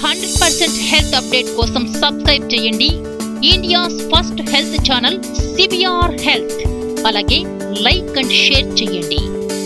Hundred percent health update కోసం subscribe చేయండి India's first health channel CBR health అలాగే like and share చేయండి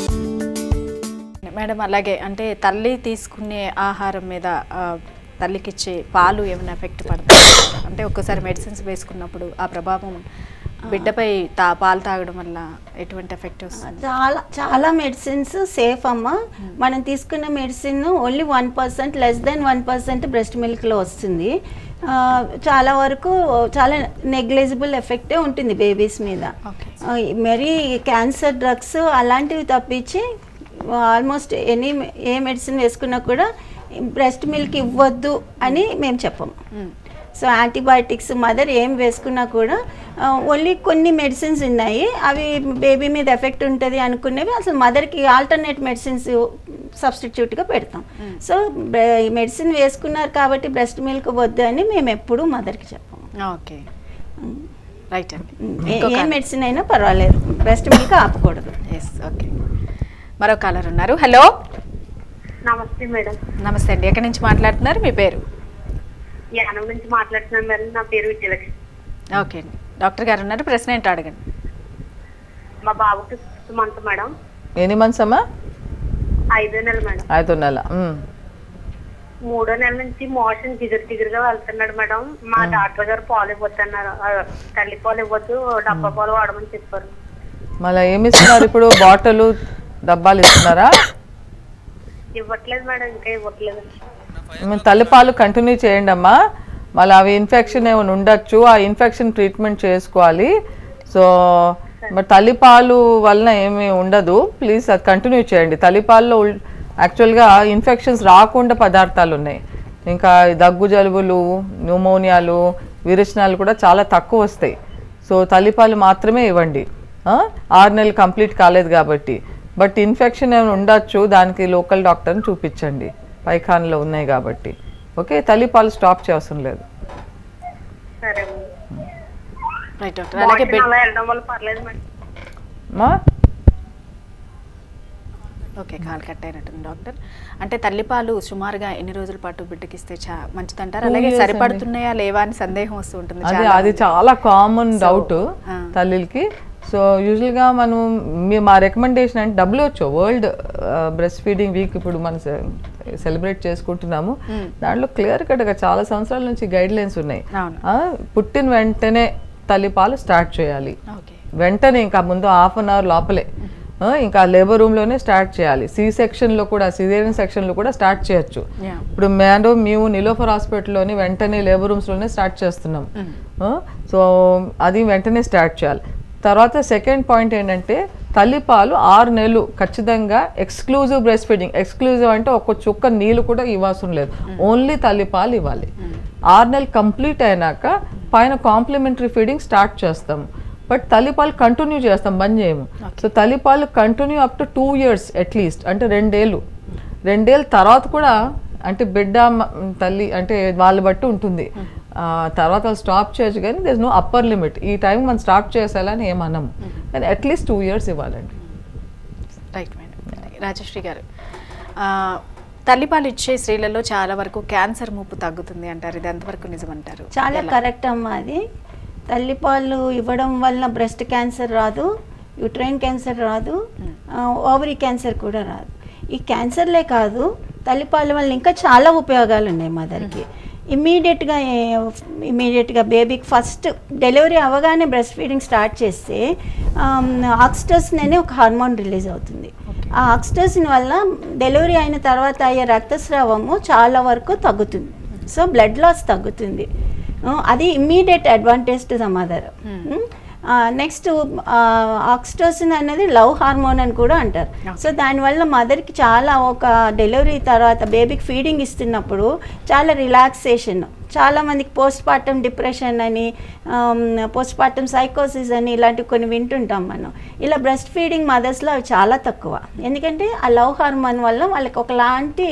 madam అలాగే అంటే తల్లి తీసుకునే ఆహారం మీద ఆ, తల్లికిచ్చే పాలు ఏమైనా ఎఫెక్ట్ పడుతుంది అంటే ఒక్కసారి మెడిసిన్స్ వేసుకున్నప్పుడు ఆ ప్రభావం బిడ్డపై తా పాలు తాగడం వల్ల ఎటువంటి ఎఫెక్ట్ వస్తుంది చాలా చాలా మెడిసిన్స్ సేఫ్ అమ్మ మనం తీసుకున్న medicine only one percent less than one percent breast మిల్క్లో వస్తుంది ఆ, చాలా వరకు చాలా నెగ్లిజిబుల్ ఎఫెక్టే ఉంటుంది బేబీస్ మీద ఓకే ఆ, మరీ క్యాన్సర్ డ్రగ్స్ అలాంటివి తప్పించి ఆల్మోస్ట్ ఎనీ ఏ మెడిసిన్ వేసుకున్నా కూడా బ్రెస్ట్ మిల్క్ ఇవ్వద్దు అని మేము చెప్పము సో యాంటీబయాటిక్స్ మదర్ ఏం వేసుకున్నా కూడా ఓన్లీ కొన్ని మెడిసిన్స్ ఉన్నాయి అవి బేబీ మీద ఎఫెక్ట్ ఉంటుంది అనుకునేవి అసలు మదర్కి ఆల్టర్నేట్ మెడిసిన్స్ సబ్స్టిట్యూట్గా పెడతాం సో ఈ మెడిసిన్ వేసుకున్నారు కాబట్టి బ్రెస్ట్ మిల్క్ వద్దు అని మేము ఎప్పుడూ మదర్కి చెప్పము ఓకే రైట్ అండి ఏ- ఏ మెడిసిన్ అయినా పర్వాలేదు బ్రెస్ట్ మిల్క్ ఆపకూడదు ఎస్ ఓకే మరో కాలర్ ఉన్నారు హలో నమస్తే మేడం నమస్తే అండి ఎక్కడి నుంచి మాట్లాడుతున్నారు మీ పేరు యానం నుంచి మాట్లాడుతున్నాను మేడం నా పేరు విజయలక్ష్మి ఓకే అండి డాక్టర్ గారు ఉన్నారు ప్రశ్న ఏంటో అడగండి మా బాబుకి సిక్స్త్ మంత్ మేడం ఎన్ని మంత్స్ అమ్మా ఐదో నెల మేడం ఐదు నెల మ్. మూడో నెల నుంచి మోషన్ జిగురు జిగురుగా వెళ్తున్నాడు మేడం మా డాక్టర్ గారు పాలు ఇవ్వద్దన్నారు ఆ, తల్లి పాలు ఇవ్వద్దు డబ్బా పాలు వాడమని చెప్పారు మళ్ళీ ఏమి ఇస్తున్నారు ఇప్పుడు బాటిల్ డబ్బాలు ఇస్తున్నారా ఇవ్వట్లేదు మేడం ఇంకా ఇవ్వట్లేదు మీ తల్లిపాలు కంటిన్యూ చేయండి అమ్మా మళ్ళీ అవి ఇన్ఫెక్షన్ ఏమైనా ఉండొచ్చు ఆ ఇన్ఫెక్షన్ ట్రీట్మెంట్ చేసుకోవాలి సో మరి తల్లిపాలు వలన ఏమీ ఉండదు ప్లీజ్ అది కంటిన్యూ చేయండి తల్లిపాల్లో యాక్చువల్గా ఇన్ఫెక్షన్స్ రాకుండా పదార్థాలు ఉన్నాయి ఇంకా ఈ దగ్గు జలుబులు న్యూమోనియాలు విరేచనాలు కూడా చాలా తక్కువ వస్తాయి సో తల్లిపాలు మాత్రమే ఇవ్వండి ఆ? ఆరు నెలలు కంప్లీట్ కాలేదు కాబట్టి బట్ ఇన్ఫెక్షన్ ఏమైనా ఉండొచ్చు దానికి లోకల్ డాక్టర్ని చూపించండి పైఖానలో ఉన్నాయి కాబట్టి ఓకే తల్లిపాలు స్టాప్ చేయవసరం లేదు సరే మేడం రైట్ డాక్టర్ అలాగే మోషన్ అలా వెళ్ళడం వల్ల పర్లేదు మేడం మా ఓకే కాల్ కట్ అయినట్టుంది డాక్టర్ అంటే తల్లిపాలు సుమారుగా ఎన్ని రోజుల పాటు బిడ్డకిస్తే చా మంచిదంటారు అలాగే years సరిపడుతున్నాయా లేవా అని సందేహం వస్తూ ఉంటుంది అది చాలా అది చాలా కామన్ డౌట్ ఆ. తల్లికి సో యూజువల్గా మనం మీ మా రికమెండేషన్ అంటే WHO world breastfeeding week ఇప్పుడు మనం సెలబ్రేట్ చేసుకుంటున్నాము దాంట్లో క్లియర్ కట్గా చాలా సంవత్సరాల నుంచి గైడ్ లైన్స్ ఉన్నాయి అవును. ఆ, పుట్టిన వెంటనే తల్లిపాలు స్టార్ట్ చేయాలి ఓకే వెంటనే ఇంకా ముందు హాఫ్ అన్ అవర్ లోపలే ఆ, ఇంకా లేబర్ రూమ్లోనే స్టార్ట్ చేయాలి సి సెక్షన్లో కూడా సిజేరియన్ సెక్షన్లో కూడా స్టార్ట్ చేయొచ్చు Yeah. ఇప్పుడు మేడం మేము నిలోఫర్ హాస్పిటల్లోని వెంటనే లేబర్ రూమ్స్లోనే స్టార్ట్ చేస్తున్నాం ఆ, సో అది వెంటనే స్టార్ట్ చేయాలి తర్వాత సెకండ్ పాయింట్ ఏంటంటే తల్లిపాలు ఆరు నెలలు ఖచ్చితంగా ఎక్స్క్లూజివ్ బ్రెస్ట్ ఫీడింగ్ ఎక్స్క్లూజివ్ అంటే ఒక్క చుక్క నీళ్ళు కూడా ఇవ్వాల్సిన లేదు ఓన్లీ తల్లిపాలు ఇవ్వాలి ఆరు నెలలు కంప్లీట్ అయినాక పైన కాంప్లిమెంటరీ ఫీడింగ్ స్టార్ట్ చేస్తాము బట్ తల్లిపాలు కంటిన్యూ చేస్తాం బంద్ చేయము సో తల్లిపాలు continue up to two years at least అంటే రెండేళ్ళు రెండేళ్ళ తర్వాత కూడా అంటే బిడ్డ మ- తల్లి అంటే వాళ్ళ బట్టి ఉంటుంది ఆ, తర్వాత స్టాప్ చేయొచ్చు కానీ దిస్ నో అప్పర్ లిమిట్ ఈ టైం మనం స్టాప్ చేసేయాలని ఏమన్నాము కానీ అట్లీస్ట్ టూ ఇయర్స్ ఇవ్వాలండి రైట్ మేడం రాజశ్రీ గారు ఆ, తల్లిపాలు ఇచ్చే స్త్రీలలో చాలా వరకు క్యాన్సర్ ముప్పు తగ్గుతుంది అంటారు ఇది ఎంతవరకు నిజమంటారు చాలా కరెక్ట్ అమ్మా అది తల్లిపాలు ఇవ్వడం వల్ల బ్రెస్ట్ క్యాన్సర్ రాదు యూట్రైన్ క్యాన్సర్ రాదు ఓవరీ క్యాన్సర్ కూడా రాదు ఈ క్యాన్సర్లే కాదు తల్లిపాల వల్ల ఇంకా చాలా ఉపయోగాలు ఉన్నాయి మదర్కి ఇమ్మీడియట్గా ఇమ్మీడియట్గా బేబీకి ఫస్ట్ డెలివరీ అవ్వగానే బ్రెస్ట్ ఫీడింగ్ స్టార్ట్ చేస్తే ఆక్సిటోసిన్ అనే ఒక హార్మోన్ రిలీజ్ అవుతుంది ఆ ఆక్సిటోసిన్ వల్ల డెలివరీ అయిన తర్వాత అయ్యే రక్తస్రావము చాలా వరకు తగ్గుతుంది సో బ్లడ్ లాస్ తగ్గుతుంది ఆ, అది immediate advantage to the mother next oxytocin అనేది లవ్ హార్మోన్ అని కూడా అంటారు సో దానివల్ల మదర్కి చాలా ఒక డెలివరీ తర్వాత బేబీకి ఫీడింగ్ ఇస్తున్నప్పుడు చాలా రిలాక్సేషన్ చాలా మందికి పోస్ట్ పార్టమ్ డిప్రెషన్ అని పోస్ట్ పార్టమ్ సైకోసిస్ అని ఇలాంటివి కొన్ని వింటుంటాం మనం ఇలా బ్రెస్ట్ ఫీడింగ్ మదర్స్లో అవి చాలా తక్కువ ఎందుకంటే ఆ లవ్ హార్మోన్ వల్ల వాళ్ళకి ఒకలాంటి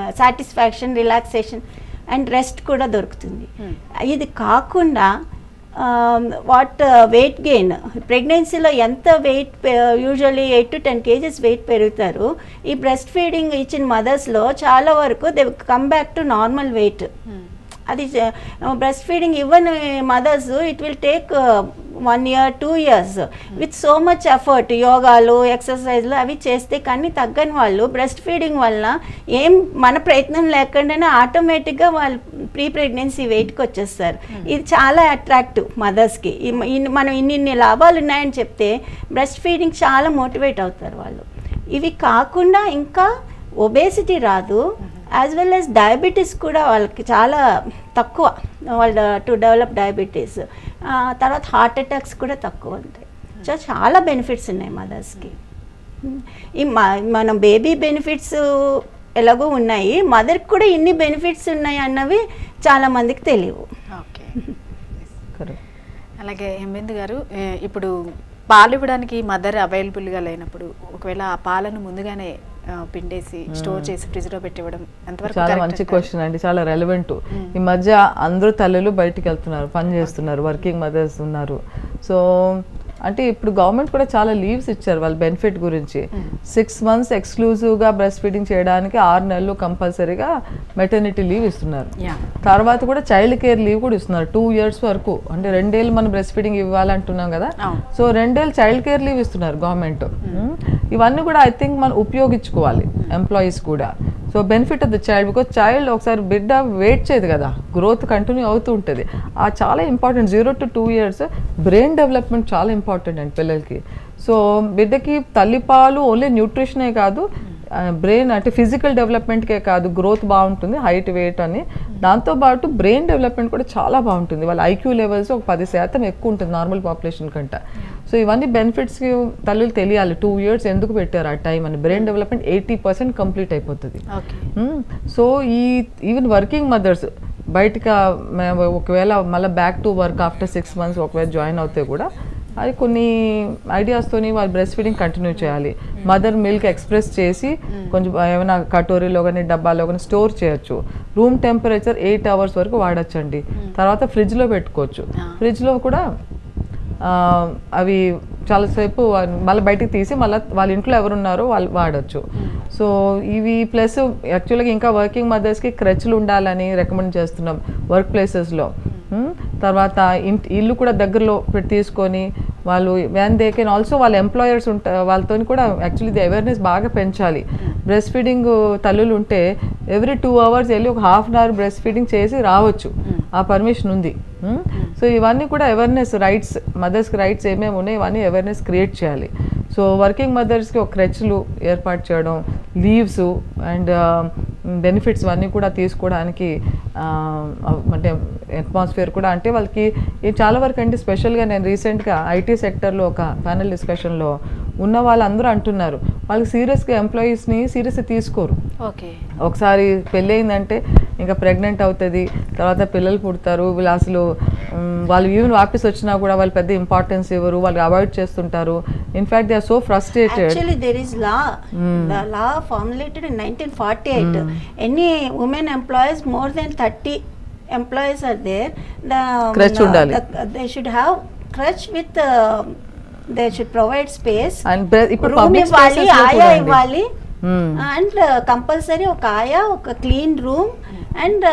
సాటిస్ఫాక్షన్ రిలాక్సేషన్ అండ్ రెస్ట్ కూడా దొరుకుతుంది ఇది కాకుండా వాట్ వెయిట్ గెయిన్ ప్రెగ్నెన్సీలో ఎంత weight usually eight to ten kgs weight పెరుగుతారు ఈ బ్రెస్ట్ ఫీడింగ్ ఇచ్చిన మదర్స్లో చాలా వరకు they come back to normal weight అది బ్రెస్ట్ ఫీడింగ్ ఇవ్వని mothers it will take one year two years with so much effort యోగాలు ఎక్సర్సైజ్లు అవి చేస్తే కానీ తగ్గని వాళ్ళు బ్రెస్ట్ ఫీడింగ్ వల్ల ఏం మన ప్రయత్నం లేకుండానే ఆటోమేటిక్గా వాళ్ళు ప్రీ ప్రెగ్నెన్సీ వెయిట్కి వచ్చేస్తారు ఇది చాలా అట్రాక్టివ్ మదర్స్కి మనం ఇన్ని ఇన్ని లాభాలు ఉన్నాయని చెప్తే బ్రెస్ట్ ఫీడింగ్ చాలా మోటివేట్ అవుతారు వాళ్ళు ఇవి కాకుండా ఇంకా ఒబేసిటీ రాదు యాజ్ వెల్ యాజ్ డయాబెటీస్ కూడా వాళ్ళకి చాలా తక్కువ వాళ్ళ టు డెవలప్ డయాబెటీస్ తర్వాత హార్ట్ అటాక్స్ కూడా తక్కువ ఉంటాయి సో చాలా బెనిఫిట్స్ ఉన్నాయి మదర్స్కి ఈ మ- మనం బేబీ బెనిఫిట్స్ ఎలాగో ఉన్నాయి మదర్కి కూడా ఇన్ని బెనిఫిట్స్ ఉన్నాయి అన్నవి చాలా మందికి తెలియవు ఓకే కరెక్ట్ అలాగే హేమేంద్ గారు ఏ, ఇప్పుడు పాలు ఇవ్వడానికి మదర్ అవైలబుల్గా లేనప్పుడు ఒకవేళ ఆ పాలను ముందుగానే ఆ, పిండేసి స్టోర్ చేసి ఫ్రిడ్జ్ లో పెట్టి ఇవ్వడం ఎంతవరకు చాలా correct మంచి అంటారు? క్వశ్చన్ అండి చాలా రెలవెంట్ ఈ మధ్య అందరూ తల్లులు బయటికి వెళ్తున్నారు పని చేస్తున్నారు వర్కింగ్ మదర్స్ ఉన్నారు సో అంటే ఇప్పుడు గవర్నమెంట్ కూడా చాలా లీవ్స్ ఇచ్చారు వాళ్ళ బెనిఫిట్ గురించి సిక్స్ మంత్స్ ఎక్స్క్లూజివ్గా బ్రెస్ట్ ఫీడింగ్ చేయడానికి ఆరు నెలలు కంపల్సరీగా మెటర్నిటీ లీవ్ ఇస్తున్నారు Yeah. తర్వాత కూడా చైల్డ్ కేర్ లీవ్ కూడా ఇస్తున్నారు టూ ఇయర్స్ వరకు అంటే రెండేళ్ళు మనం బ్రెస్ట్ ఫీడింగ్ ఇవ్వాలంటున్నాం కదా అవును. సో రెండేళ్ళు చైల్డ్ కేర్ లీవ్ ఇస్తున్నారు గవర్నమెంట్ ఇవన్నీ కూడా ఐ థింక్ మనం ఉపయోగించుకోవాలి ఎంప్లాయీస్ కూడా so benefit of the child because child ఒకసారి బిడ్డ వెయిట్ చేయదు కదా గ్రోత్ కంటిన్యూ అవుతూ ఉంటుంది ఆ చాలా important zero to two years brain development చాలా ఇంపార్టెంట్ అండి పిల్లలకి సో బిడ్డకి తల్లిపాలు ఓన్లీ న్యూట్రిషనే కాదు బ్రెయిన్ అంటే ఫిజికల్ డెవలప్మెంట్కే కాదు గ్రోత్ బాగుంటుంది హైట్ వెయిట్ అని దాంతోపాటు బ్రెయిన్ డెవలప్మెంట్ కూడా చాలా బాగుంటుంది వాళ్ళ ఐక్యూ లెవెల్స్ ఒక పది శాతం ఎక్కువ ఉంటుంది నార్మల్ పాపులేషన్ కంటే సో ఇవన్నీ బెనిఫిట్స్కి తల్లులు తెలియాలి టూ ఇయర్స్ ఎందుకు పెట్టారు ఆ టైం అని brain development eighty percent complete అయిపోతుంది ఓకే సో ఈ ఈవెన్ వర్కింగ్ మదర్స్ బయటకు మేము ఒకవేళ మళ్ళీ back to work after six months ఒకవేళ జాయిన్ అవుతే కూడా అది కొన్ని ఐడియాస్తోని వాళ్ళు బ్రెస్ట్ ఫీడింగ్ కంటిన్యూ చేయాలి మదర్ మిల్క్ ఎక్స్ప్రెస్ చేసి కొంచెం ఏమైనా కటోరీలో కానీ డబ్బాలో కానీ స్టోర్ చేయొచ్చు రూమ్ టెంపరేచర్ ఎయిట్ అవర్స్ వరకు వాడచ్చండి తర్వాత ఫ్రిడ్జ్లో పెట్టుకోవచ్చు ఫ్రిడ్జ్లో కూడా ఆ, అవి చాలాసేపు మళ్ళీ బయటికి తీసి మళ్ళీ వాళ్ళ ఇంట్లో ఎవరున్నారో వాళ్ళు వాడచ్చు సో ఇవి ప్లస్ యాక్చువల్గా ఇంకా వర్కింగ్ మదర్స్కి క్రచ్లు ఉండాలని రికమెండ్ చేస్తున్నాం వర్క్ ప్లేసెస్లో తర్వాత ఇంటి ఇల్లు కూడా దగ్గరలో పెట్టి తీసుకొని వాళ్ళు వ్యాన్ దే కెన్ ఆల్సో వాళ్ళ ఎంప్లాయర్స్ ఉంటా వాళ్ళతో కూడా యాక్చువల్లీ ఇది అవేర్నెస్ బాగా పెంచాలి బ్రెస్ట్ ఫీడింగ్ తల్లులు ఉంటే ఎవ్రీ టూ అవర్స్ వెళ్ళి ఒక half an hour breast feeding చేసి రావచ్చు ఆ పర్మిషన్ ఉంది సో ఇవన్నీ కూడా అవేర్నెస్ రైట్స్ మదర్స్కి రైట్స్ ఏమేమి ఉన్నాయి ఇవన్నీ అవేర్నెస్ క్రియేట్ చేయాలి సో వర్కింగ్ మదర్స్కి ఒక క్రెచ్లు ఏర్పాటు చేయడం లీవ్స్ అండ్ బెనిఫిట్స్ అన్నీ కూడా తీసుకోవడానికి ఆ, అంటే అట్మాస్ఫియర్ కూడా అంటే వాళ్ళకి ఇది చాలా వరకు అంటే స్పెషల్గా నేను రీసెంట్గా ఐటీ సెక్టర్లో ఒక ప్యానల్ డిస్కషన్లో ఉన్న వాళ్ళందరూ అంటున్నారు వాళ్ళకి సీరియస్గా ఎంప్లాయీస్ని సీరియస్గా తీసుకోరు ఓకే ఒకసారి పెళ్ళి అయిందంటే ఇంకా ప్రెగ్నెంట్ అవుతుంది తర్వాత పిల్లలు పుడతారు వీళ్ళు అసలు మ్, వాళ్ళు ఈవెన్ ఆఫీస్ వచ్చినా కూడా వాళ్ళు పెద్ద ఇంపార్టెన్స్ ఇవ్వరు వాళ్ళు అవాయిడ్ చేస్తుంటారు in fact they are so frustrated Actually, there is law. The law formulated in 1948. Any women employees more than 30 employees are there. The Crutch uh, ఉండాలి. the- they should have crutch with. Uh, they should provide space. And ఇప్పుడు room public ఇవ్వాలి ఆయా ఇవ్వాలి Hmm. And compulsory ఒక ఆయా ఒక clean room and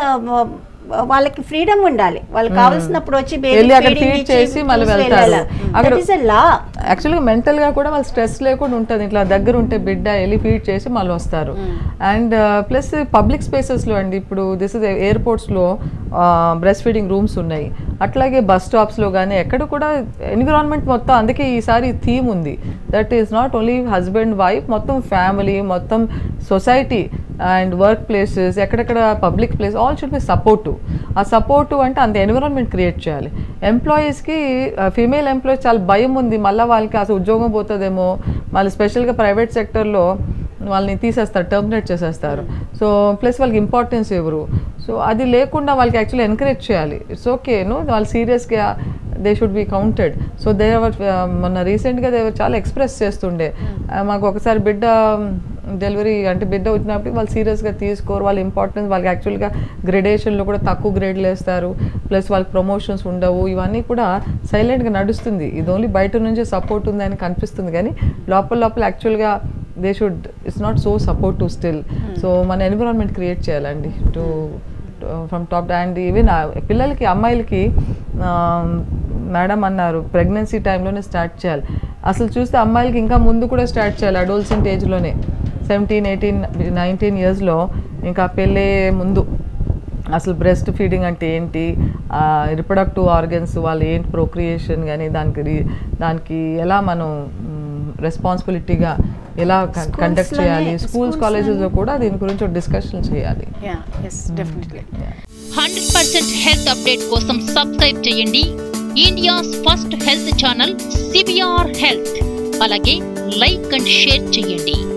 వాళ్ళకి freedom ఉండాలి వాళ్ళకి కావాల్సినప్పుడు వచ్చి వెళ్ళి అక్కడ feed చేసి మళ్ళీ వెళ్తారు. అక్కడ- ఇస్ లా యాక్చువల్గా మెంటల్గా కూడా వాళ్ళు స్ట్రెస్ లేకుండా ఉంటుంది ఇట్లా దగ్గర ఉంటే బిడ్డ వెళ్ళి ఫీడ్ చేసి మళ్ళీ వస్తారు అండ్ ప్లస్ పబ్లిక్ స్పేసెస్లో అండి ఇప్పుడు దిస్ ఇస్ ఎయిర్పోర్ట్స్లో బ్రెస్ట్ ఫీడింగ్ రూమ్స్ ఉన్నాయి అట్లాగే బస్ స్టాప్స్లో కానీ ఎక్కడ కూడా ఎన్విరాన్మెంట్ మొత్తం అందుకే ఈసారి థీమ్ ఉంది that is not only husband wife మొత్తం ఫ్యామిలీ మొత్తం సొసైటీ అండ్ వర్క్ ప్లేసెస్ ఎక్కడెక్కడ public place all should be support ఆ సపోర్టు అంటే అంత ఎన్విరాన్మెంట్ క్రియేట్ చేయాలి ఎంప్లాయీస్కి ఫీమేల్ ఎంప్లాయీస్ చాలా భయం ఉంది మళ్ళీ వాళ్ళకి అసలు ఉద్యోగం పోతుందేమో మళ్ళీ స్పెషల్గా ప్రైవేట్ సెక్టర్లో వాళ్ళని తీసేస్తారు టర్మినేట్ చేసేస్తారు సో ప్లస్ వాళ్ళకి ఇంపార్టెన్స్ ఇవ్వరు సో అది లేకుండా వాళ్ళకి యాక్చువల్లీ ఎంకరేజ్ చేయాలి ఇట్స్ ఓకే నో వాళ్ళు సీరియస్గా they should be counted so they మొన్న రీసెంట్గా దే చాలా ఎక్స్ప్రెస్ చేస్తుండే ఆ, మాకు ఒకసారి బిడ్డ డెలివరీ అంటే బిడ్డ వచ్చినప్పుడు వాళ్ళు సీరియస్గా తీసుకోరు వాళ్ళ ఇంపార్టెన్స్ వాళ్ళకి యాక్చువల్గా గ్రెడేషన్లో కూడా తక్కువ గ్రేడ్లు వేస్తారు ప్లస్ వాళ్ళకి ప్రమోషన్స్ ఉండవు ఇవన్నీ కూడా సైలెంట్గా నడుస్తుంది ఇది ఓన్లీ బయట నుంచే సపోర్ట్ ఉందని కనిపిస్తుంది కానీ లోపల లోపల యాక్చువల్గా they should it's not so support to still so మన ఎన్విరాన్మెంట్ క్రియేట్ చేయాలండి to from top and even పిల్లలకి అమ్మాయిలకి మేడం అన్నారు ప్రెగ్నెన్సీ టైంలోనే స్టార్ట్ చేయాలి అసలు చూస్తే అమ్మాయిలకి ఇంకా ముందు కూడా స్టార్ట్ చేయాలి అడోల్సెంట్ ఏజ్లోనే సెవెంటీన్ ఎయిటీన్ నైన్టీన్ ఇయర్స్లో ఇంకా పెళ్ళే ముందు అసలు బ్రెస్ట్ ఫీడింగ్ అంటే ఏంటి రిప్రొడక్టివ్ ఆర్గన్స్ వాళ్ళు ఏంటి ప్రొక్రియేషన్ కానీ దానికి రి- దానికి ఎలా మనం రెస్పాన్సిబిలిటీగా ఎలా కండక్ట్ లోనే- చేయాలి స్కూల్స్ schools కాలేజెస్లో కూడా దీని గురించి డిస్కషన్ చేయాలి yeah yes definitely hundred percent health update కోసం సబ్స్క్రైబ్ చేయండి India's first health channel CBR health అలాగే లైక్ అండ్ షేర్ చేయండి